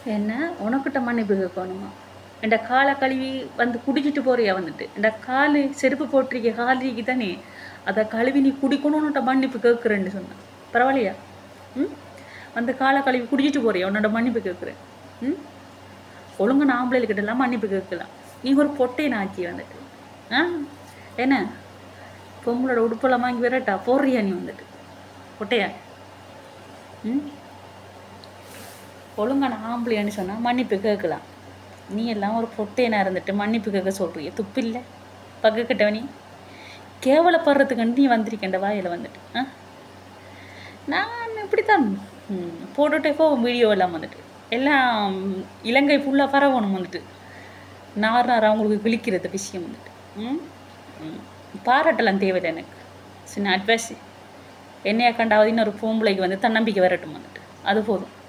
என்ன உனக்கிட்ட மன்னிப்பு கேட்கணுமா என்ற காலை கழுவி வந்து குடிச்சிட்டு போறியா வந்துட்டு என்ற காலு செருப்பு போட்டிருக்க காலிக்கு தானே அதை கழுவி நீ குடிக்கணும்னுட்ட மன்னிப்பு கேட்குறேன்னு சொன்னேன் பரவாயில்லையா ம் வந்து காலை கழுவி குடிச்சிட்டு போறியா உன்னோட மன்னிப்பு கேட்குறேன் ம் ஒழுங்கு ஆம்பளைகிட்ட எல்லாம் மன்னிப்பு கேட்கலாம் நீ ஒரு பொட்டை நாச்சி வந்துட்டு ஆ என்ன பொம்பளோட உடுப்பெல்லாம் வாங்கி வரட்டா போடுறியா நீ வந்துட்டு பொட்டையா ம் ஒழுங்கான ஆம்பளைன்னு சொன்னால் மன்னிப்பு கேட்கலாம் நீ எல்லாம் ஒரு பொட்டையனா இருந்துட்டு மன்னிப்பு கேட்க சொல்றிய துப்பில்லை பக்கக்கிட்டவனி கேவலப்படுறதுக்கு நீ வந்திருக்கேன் வாயில் வந்துட்டு ஆ நான் இப்படித்தான் ம், போட்டுட்டே போவோம் வீடியோ எல்லாம் வந்துட்டு எல்லாம் இலங்கை ஃபுல்லாக பரவணும் வந்துட்டு நார் நார் அவங்களுக்கு கிழிக்கிறது விஷயம் வந்துட்டு ம் ம். பாராட்டலாம் தேவையில்லை எனக்கு சின்ன அட்வைஸ் என்னையா கண்டாவது இன்னொரு பொம்பளைக்கு வந்து தன்னம்பிக்கை வரட்டும் வந்துட்டு அது போதும்